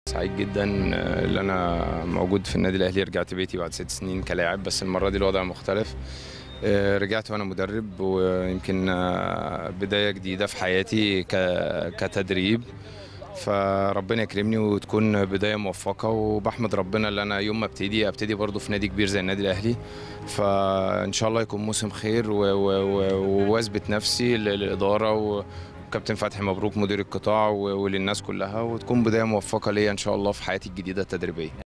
سعيد جدا اللي انا موجود في النادي الاهلي رجعت بيتي بعد ست سنين كلاعب بس المره دي الوضع مختلف آه، رجعت وانا مدرب ويمكن آه، بدايه جديده في حياتي ك- كتدريب فربنا يكرمني وتكون بدايه موفقه وبحمد ربنا اللي انا يوم ما ابتدي ابتدي برضه في نادي كبير زي النادي الاهلي فان شاء الله يكون موسم خير و- و- و- واثبت نفسي للاداره و كابتن فتحي مبروك مدير القطاع و- وللناس كلها وتكون بدايه موفقه ليا ان شاء الله في حياتي الجديده التدريبيه